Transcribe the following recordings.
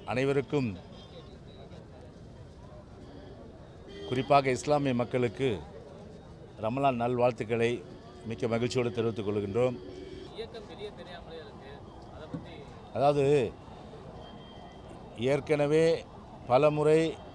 அனைவருக்கும் குறிப்பாக இஸ்லாமிய மக்களுக்கு ரமலான் நல்வாழ்த்துக்களை மிக்க மகிழ்ச்சியோடு தெரிவித்துக் கொள்கின்றோம் இயக்கம் வெளியே தெரியாமலே இருக்கு அதை பத்தி அதாவது ஏற்கனவே பலமுறை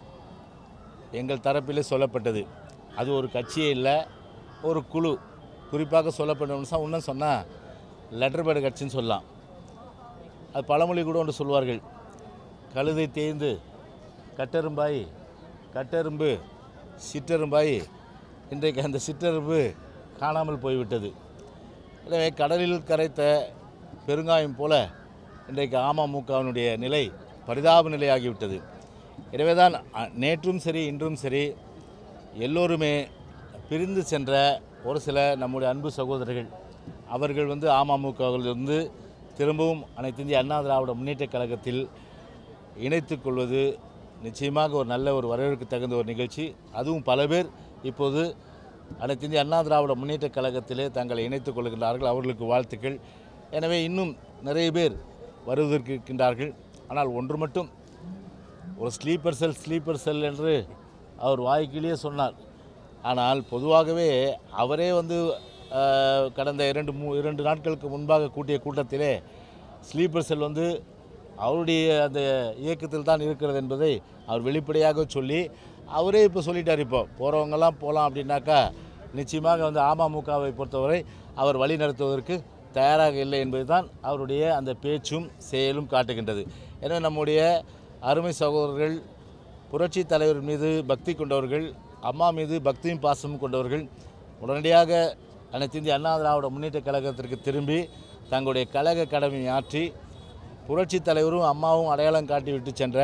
எங்கள் தரப்பிலே சொல்லப்பட்டது அது ஒரு கட்சியே இல்லை ஒரு குழு குறிப்பாக சொல்லப்பட்டோம்னா இன்னும் சொன்னால் லெட்டர் பேடு கட்சின்னு சொல்லலாம் அது பழமொழி கூட ஒன்று சொல்வார்கள் கழுதை தேய்ந்து கட்டெரும்பாய் கட்டெரும்பு சிற்றெரும்பாய் இன்றைக்கு அந்த சிற்றெரும்பு காணாமல் போய்விட்டது எனவே கடலில் கரைத்த பெருங்காயம் போல இன்றைக்கு அமமுகவினுடைய நிலை பரிதாப நிலையாகிவிட்டது எனவே தான் அ- நேற்றும் சரி இன்றும் சரி எல்லோருமே பிரிந்து சென்ற ஒரு சில நம்முடைய அன்பு சகோதரர்கள் அவர்கள் வந்து அமமுகவிலிருந்து திரும்பவும் அனைத்து இந்திய அண்ணா திராவிட முன்னேற்றக் கழகத்தில் இணைத்துக் கொள்வது நிச்சயமாக ஒரு நல்ல ஒரு வரவேற்கு தகுந்த ஒரு நிகழ்ச்சி அதுவும் பல பேர் இப்போது அனைத்து இந்திய அண்ணா திராவிட முன்னேற்றக் கழகத்திலே தங்களை இணைத்துக் கொள்கின்றார்கள் அவர்களுக்கு வாழ்த்துக்கள் எனவே இன்னும் நிறைய பேர் வருவதற்கு இருக்கின்றார்கள் ஆனால் ஒன்று மட்டும் ஒரு ஸ்லீப்பர் செல் ஸ்லீப்பர் செல் என்று அவர் வாய்க்கிலேயே சொன்னார் ஆனால் பொதுவாகவே அவரே வந்து அஹ், கடந்த இரண்டு மூ இரண்டு நாட்களுக்கு முன்பாக கூட்டிய கூட்டத்திலே ஸ்லீப்பர் செல் வந்து அவருடைய அந்த இயக்கத்தில் தான் இருக்கிறது என்பதை அவர் வெளிப்படையாக சொல்லி அவரே இப்போ சொல்லிட்டார் இப்போ போகிறவங்கெல்லாம் போகலாம் அப்படின்னாக்கா நிச்சயமாக வந்து அமமுகவை பொறுத்தவரை அவர் வழி நடத்துவதற்கு தயாராக இல்லை என்பதுதான் அவருடைய அந்த பேச்சும் செயலும் காட்டுகின்றது எனவே நம்முடைய அருமை சகோதரர்கள் புரட்சி தலைவர் மீது பக்தி கொண்டவர்கள் அம்மா மீது பக்தியும் பாசமும் கொண்டவர்கள் உடனடியாக அனைத்து இந்திய அண்ணா திராவிட முன்னேற்றக் கழகத்திற்கு திரும்பி தங்களுடைய கழக கடமையை ஆற்றி புரட்சி தலைவரும் அம்மாவும் அடையாளம் காட்டிவிட்டு சென்ற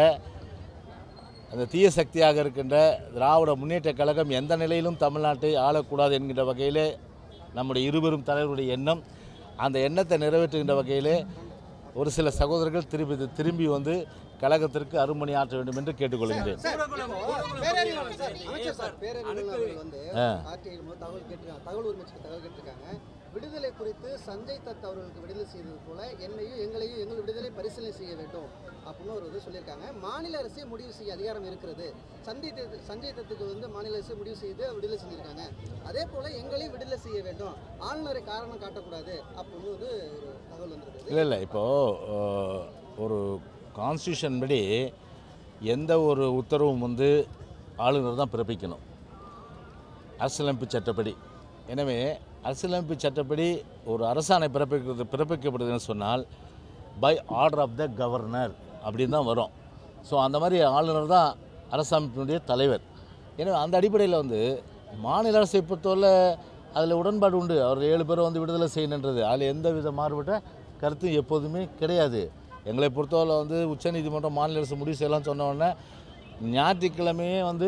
அந்த தீய சக்தியாக இருக்கின்ற திராவிட முன்னேற்றக் கழகம் எந்த நிலையிலும் தமிழ்நாட்டை ஆளக்கூடாது என்கின்ற வகையிலே நம்முடைய இருவரும் தலைவருடைய எண்ணம் அந்த எண்ணத்தை நிறைவேற்றுகின்ற வகையிலே ஒரு சில சகோதரர்கள் திரும்பி திரும்பி வந்து கழகத்திற்கு அருமணி ஆற்ற வேண்டும் என்று கேட்டுக்கொள்கின்றேன் பேரறிவாளர் சார் அமைச்சர் சார் பேரறிவாளர் அவர்கள் வந்து ஆ. ஆர்டிஐ தகவல் கேட்டிருக்காங்க தகவல் உரிமைக்கு தகவல் கேட்டிருக்காங்க விடுதலை குறித்து சஞ்சய் தத் அவர்களுக்கு விடுதலை செய்தது போல என்னையும் எங்களையும் எங்கள் விடுதலை பரிசீலனை செய்ய வேண்டும் அப்படின்னு ஒரு இது சொல்லியிருக்காங்க மாநில அரசே முடிவு செய்ய அதிகாரம் இருக்கிறது சஞ்சய் தத் சஞ்சய் தத்துக்கு வந்து மாநில அரசு முடிவு செய்து விடுதலை செஞ்சிருக்காங்க அதே போல எங்களையும் விடுதலை செய்ய வேண்டும் ஆளுநரை காரணம் காட்டக்கூடாது அப்படின்னு வந்து ஒரு தகவல் வந்திருக்குது இல்லை இல்லை இப்போது ஒரு கான்ஸ்டியூஷன் படி எந்த ஒரு உத்தரவும் வந்து ஆளுநர் தான் பிறப்பிக்கணும் அரசியலமைப்பு சட்டப்படி எனவே அரசியலமைப்பு சட்டப்படி ஒரு அரசாணை பிறப்பிக்கிறது பிறப்பிக்கப்படுதுன்னு சொன்னால் by order of the governor அப்படின்னு தான் வரும் ஸோ அந்த மாதிரி ஆளுநர் தான் அரசமைப்பினுடைய தலைவர் எனவே அந்த அடிப்படையில் வந்து மாநில அரசை பொறுத்தவரை அதில் உடன்பாடு உண்டு அவர் ஏழு பேரை வந்து விடுதலை செய்யணுன்றது அதில் எந்த வித மாறுபட்ட கருத்தும் எப்போதுமே கிடையாது எங்களை பொறுத்தவரை வந்து உச்சநீதிமன்றம் மாநில அரசு முடிவு செய்யலாம்னு சொன்ன உடனே ஞாயிற்றுக்கிழமையே வந்து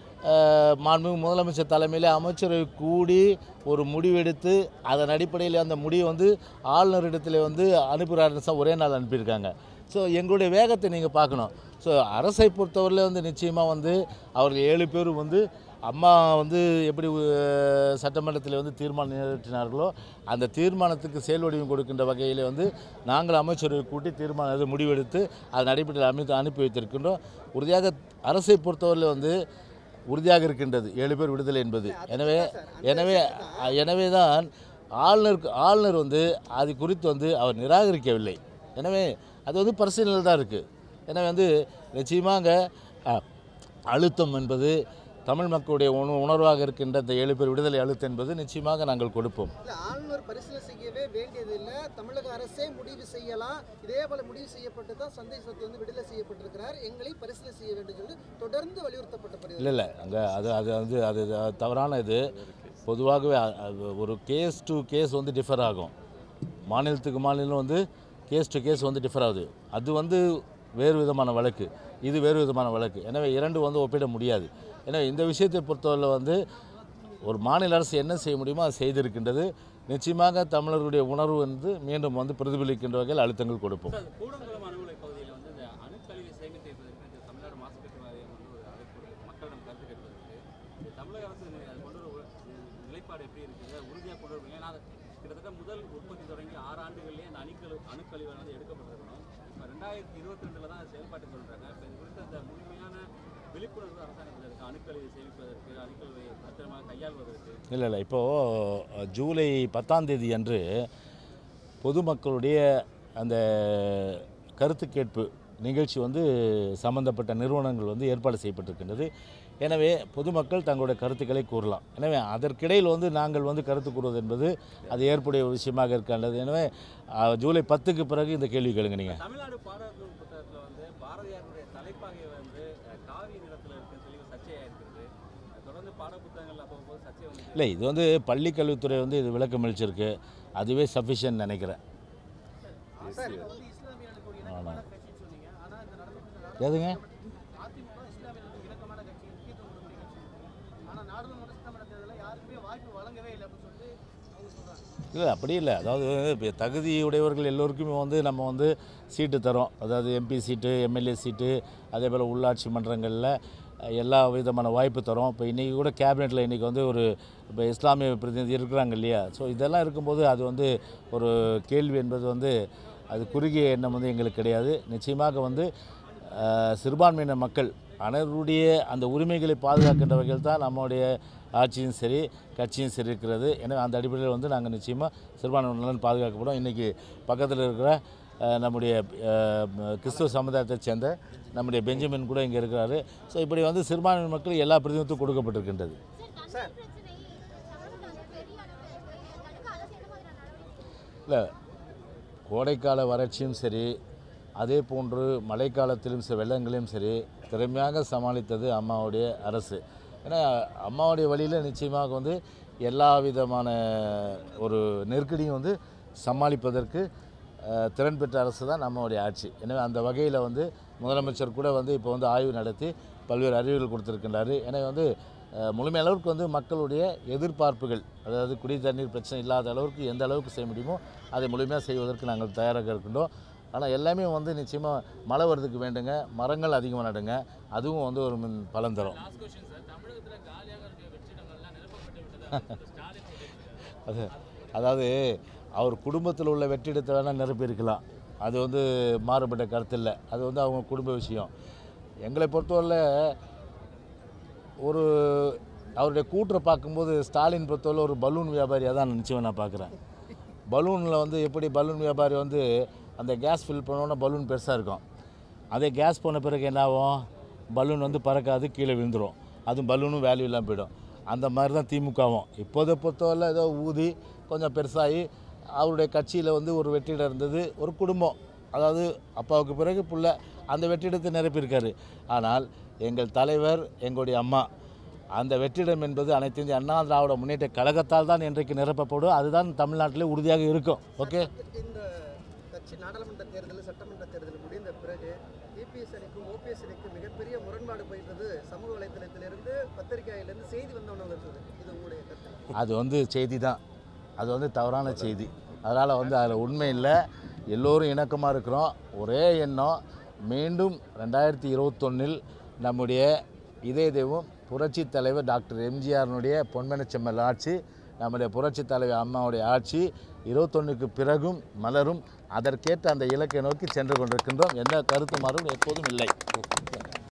அஹ், மாண்புமிகு முதலமைச்சர் தலைமையில் அமைச்சரவை கூடி ஒரு முடிவெடுத்து அதன் அடிப்படையில் அந்த முடிவை வந்து ஆளுநரிடத்தில் வந்து அனுப்புகிறாருன்னு ஒரே நாள் அனுப்பியிருக்காங்க ஸோ எங்களுடைய வேகத்தை நீங்கள் பார்க்கணும் ஸோ அரசை பொறுத்தவரையில் வந்து நிச்சயமாக வந்து அவர்கள் ஏழு பேரும் வந்து அம்மா வந்து எப்படி அஹ், சட்டமன்றத்தில் வந்து தீர்மானம் நிறைவேற்றினார்களோ அந்த தீர்மானத்துக்கு செயல் வடிவம் கொடுக்கின்ற வகையில் வந்து நாங்கள் அமைச்சரவை கூட்டி தீர்மானம் அது முடிவெடுத்து அதன் அடிப்படையில் அமைத்து அனுப்பி வைத்திருக்கின்றோம் உறுதியாக அரசை பொறுத்தவரையில் வந்து உறுதியாக இருக்கின்றது ஏழு பேர் விடுதலை என்பது எனவே எனவே எனவே தான் ஆளுநருக்கு ஆளுநர் வந்து அது குறித்து வந்து அவர் நிராகரிக்கவில்லை எனவே அது வந்து பரிசீலனையில் தான் இருக்குது எனவே வந்து நிச்சயமாக அ, அழுத்தம் என்பது தமிழ் மக்களுடைய உண உணர்வாக இருக்கின்ற இந்த ஏழு பேர் விடுதலை அழுத்தம் என்பது நிச்சயமாக நாங்கள் கொடுப்போம் இல்ல ஆளுநர் பரிசீலனை செய்யவே வேண்டியதில்லை தமிழக அரசே முடிவு செய்யலாம் இதே போல முடிவு செய்யப்பட்டு தான் சந்தை சத்து வந்து விடுதலை செய்யப்பட்டிருக்கிறார் எங்களை பரிசீலனை செய்ய வேண்டும் சொல்லி தொடர்ந்து வலியுறுத்தப்பட்ட இல்லை இல்லை அங்கே அது அது வந்து அது அது தவறான இது பொதுவாகவே அ- அது ஒரு கேஸ் டு கேஸ் வந்து டிஃபர் ஆகும் மாநிலத்துக்கு மாநிலம் வந்து கேஸ் டு கேஸ் வந்து டிஃபர் ஆகுது அது வந்து வேறு விதமான வழக்கு இது வேறு விதமான வழக்கு எனவே இரண்டு வந்து ஒப்பிட முடியாது எனவே இந்த விஷயத்தை பொறுத்தவரை வந்து ஒரு மாநில அரசு என்ன செய்ய முடியுமோ அதை செய்திருக்கின்றது நிச்சயமாக தமிழர்களுடைய உணர்வு வந்து மீண்டும் வந்து பிரதிபலிக்கின்ற வகையில் அழுத்தங்கள் கொடுப்போம் சார் கூடங்குளம் அணு உலை பகுதியில் வந்து இந்த அணுக்கழிவை சேமித்து வைப்பதற்கு இந்த தமிழ்நாடு மாசுக்கட்டு வாரியம் வந்து ஒரு அழைப்பு விடுத்து மக்களிடம் கருத்து கேட்பதற்கு இந்த தமிழக அரசு அது கொண்டு வர உ- நிலைப்பாடு எப்படி இருக்குது உறுதியாக கொண்டு வருவீங்க ஏன்னா அது கிட்டத்தட்ட முதல் உற்பத்தி தொடங்கி ஆறு ஆண்டுகள்லேயே இந்த அணுக்கழு அணுக்கழிவு வந்து எடுக்கப்பட்டிருக்கணும் இப்போ ரெண்டாயிரத்தி ரெண்டாயிரத்தி இருபத்தி ரெண்டுல தான் செயல்பாட்டு சொல்றாங்க இப்போ இது குறித்த அந்த முழுமையான விழிப்புணர்வு அரசாங்கத்தில் இருக்கு அணுக்கழிவை சேமிப்பதற்கு அணுக்கழிவை பத்திரமாக கையாள்வதற்கு இல்லை இல்லை இப்போது ஜூலை பத்தாம் தேதி அன்று பொதுமக்களுடைய அந்த கருத்து கேட்பு நிகழ்ச்சி வந்து சம்பந்தப்பட்ட நிறுவனங்கள் வந்து ஏற்பாடு செய்யப்பட்டிருக்கின்றது எனவே பொதுமக்கள் தங்களுடைய கருத்துக்களை கூறலாம் எனவே அதற்கிடையில் வந்து நாங்கள் வந்து கருத்து கூறுவது என்பது அது ஏற்புடைய ஒரு விஷயமாக இருக்கின்றது எனவே அஹ், ஜூலை பத்துக்கு பிறகு இந்த கேள்வி கேளுங்க நீங்கள் தமிழ்நாடு பாடநூல் புத்தகத்தில் வந்து பாரதியாருடைய தலைப்பாகை வந்து அஹ், காவி நிறத்தில் இருக்குன்னு சொல்லி ஒரு சர்ச்சையாக இருக்கிறது அஹ், தொடர்ந்து பாட புத்தகங்கள் அப்போ சர்ச்சை வந்து இல்லை இது வந்து பள்ளி கல்வித்துறை வந்து இது விளக்கம் அளிச்சிருக்கு அதுவே சஃபிஷியன்ட் நினைக்கிறேன் சார் இப்போ வந்து இஸ்லாமியர்களுக்கு ஒரு இணக்கமான கட்சின்னு சொன்னீங்க ஆனால் இந்த நடந்து எதுங்க அதிமுக இஸ்லாமியர்களுக்கு இணக்கமான கட்சி முக்கியத்துவம் கொடுக்கக்கூடிய கட்சி ஆனால் நாடாளுமன்ற சட்டமன்ற தேர்தலில் யாருக்குமே வாய்ப்பு வழங்கவே இல்லை அப்படின்னு சொல்லிட்டு அவங்க சொல்கிறாங்க இல்லை அப்படி இல்லை அதாவது இப்போ தகுதியுடையவர்கள் எல்லோருக்குமே வந்து நம்ம வந்து சீட்டு தரோம் அதாவது எம்பி சீட்டு எம்எல்ஏ சீட்டு அதே போல் உள்ளாட்சி மன்றங்களில் அஹ், எல்லா விதமான வாய்ப்பு தரோம் இப்போ இன்றைக்கி கூட கேபினெட்டில் இன்றைக்கி வந்து ஒரு இப்போ இஸ்லாமிய பிரதிநிதி இருக்கிறாங்க இல்லையா ஸோ இதெல்லாம் இருக்கும்போது அது வந்து ஒரு கேள்வி என்பது வந்து அது குறுகிய எண்ணம் வந்து எங்களுக்கு கிடையாது நிச்சயமாக வந்து அஹ், சிறுபான்மையின மக்கள் அனைவருடைய அந்த உரிமைகளை பாதுகாக்கின்ற வகையில் தான் நம்முடைய ஆட்சியும் சரி கட்சியும் சரி இருக்கிறது எனவே அந்த அடிப்படையில் வந்து நாங்கள் நிச்சயமாக சிறுபான்மை நலன் பாதுகாக்கப்படும் இன்றைக்கி பக்கத்தில் இருக்கிற அஹ், நம்முடைய அஹ், கிறிஸ்துவ சமுதாயத்தைச் சேர்ந்த நம்முடைய பெஞ்சமின் கூட இங்கே இருக்கிறாரு ஸோ இப்படி வந்து சிறுபான்மை மக்கள் எல்லா பிரதிநிதித்துவம் கொடுக்கப்பட்டிருக்கின்றது சார் இல்லை கோடைக்கால வறட்சியும் சரி அதே போன்று மழைக்காலத்திலும் சரி வெள்ளங்களையும் சரி திறமையாக சமாளித்தது அம்மாவுடைய அரசு ஏன்னா அம்மாவுடைய வழியில் நிச்சயமாக வந்து எல்லா விதமான ஒரு நெருக்கடியும் வந்து சமாளிப்பதற்கு அஹ், திறன் பெற்ற அரசு தான் நம்மளுடைய ஆட்சி எனவே அந்த வகையில் வந்து முதலமைச்சர் கூட வந்து இப்போ வந்து ஆய்வு நடத்தி பல்வேறு அறிவுகள் கொடுத்துருக்கின்றாரு எனவே வந்து அஹ், முழுமை அளவுக்கு வந்து மக்களுடைய எதிர்பார்ப்புகள் அதாவது குடி தண்ணீர் பிரச்சனை இல்லாத அளவுக்கு எந்த அளவுக்கு செய்ய முடியுமோ அதை முழுமையாக செய்வதற்கு நாங்கள் தயாராக இருக்கின்றோம் ஆனால் எல்லாமே வந்து நிச்சயமாக மழை வரதுக்கு வேண்டுங்க மரங்கள் அதிகமாக நடுங்க அதுவும் வந்து ஒரு மின் பலன் தரும் லாஸ்ட் கொஸ்டின் சார் தமிழகத்தில் காலியாக இருக்க வெற்றிடங்கள்லாம் நிரப்பப்பட்டு விட்டதாக ஸ்டாலின் சொல்லியிருக்காரு. அது அதாவது அவர் குடும்பத்தில் உள்ள வெற்றிடத்தை வேணால் நிரப்பியிருக்கலாம் அது வந்து மாறுபட்ட கருத்து இல்லை அது வந்து அவங்க குடும்ப விஷயம் எங்களை பொறுத்தவரையில் ஒரு அவருடைய கூற்றை பார்க்கும்போது ஸ்டாலின் பொறுத்தவரை ஒரு பலூன் வியாபாரியாக தான் நினச்சவன் நான் பார்க்குறேன் பலூனில் வந்து எப்படி பலூன் வியாபாரி வந்து அந்த கேஸ் ஃபில் பண்ணோன்னா பலூன் பெருசாக இருக்கும் அதே கேஸ் போன பிறகு என்ன ஆகும் பலூன் வந்து பறக்காது கீழே விழுந்துடும் அதுவும் பலூனும் வேல்யூ இல்லாமல் போயிடும் அந்த மாதிரி தான் திமுகவும் இப்போதை பொறுத்தவரை ஏதோ ஊதி கொஞ்சம் பெருசாகி அவருடைய கட்சியில் வந்து ஒரு வெற்றிடம் இருந்தது ஒரு குடும்பம் அதாவது அப்பாவுக்கு பிறகு புள்ள அந்த வெற்றிடத்தை நிரப்பியிருக்காரு ஆனால் எங்கள் தலைவர் எங்களுடைய அம்மா அந்த வெற்றிடம் என்பது அனைத்து இந்திய அண்ணா திராவிட முன்னேற்ற கழகத்தால் தான் இன்றைக்கு நிரப்பப்படும் அதுதான் தமிழ்நாட்டிலே உறுதியாக இருக்கும் ஓகே இந்த கட்சி நாடாளுமன்ற தேர்தல் சட்டமன்ற தேர்தல் முடிந்த பிறகு இபிஎஸ் அணிக்கும் ஓபிஎஸ் அணிக்கும் மிகப்பெரிய முரண்பாடு போயிட்டது சமூக வலைத்தளத்திலிருந்து பத்திரிகையிலிருந்து செய்தி வந்தவங்க இருக்குது இது உங்களுடைய கருத்து அது வந்து செய்தி தான் அது வந்து தவறான செய்தி அதனால் வந்து அதில் உண்மை இல்லை எல்லோரும் இணக்கமாக இருக்கிறோம் ஒரே எண்ணம் மீண்டும் ரெண்டாயிரத்தி இருபத்தொன்னில் நம்முடைய இதய தெய்வம் புரட்சி தலைவர் டாக்டர் எம்ஜிஆர்னுடைய பொன்மனச்செம்மல் ஆட்சி நம்முடைய புரட்சி தலைவர் அம்மாவுடைய ஆட்சி இருபத்தொன்னுக்கு பிறகும் மலரும் அதற்கேற்ற அந்த இலக்கை நோக்கி சென்று கொண்டிருக்கின்றோம் எந்த கருத்து மாறும் எப்போதும் இல்லை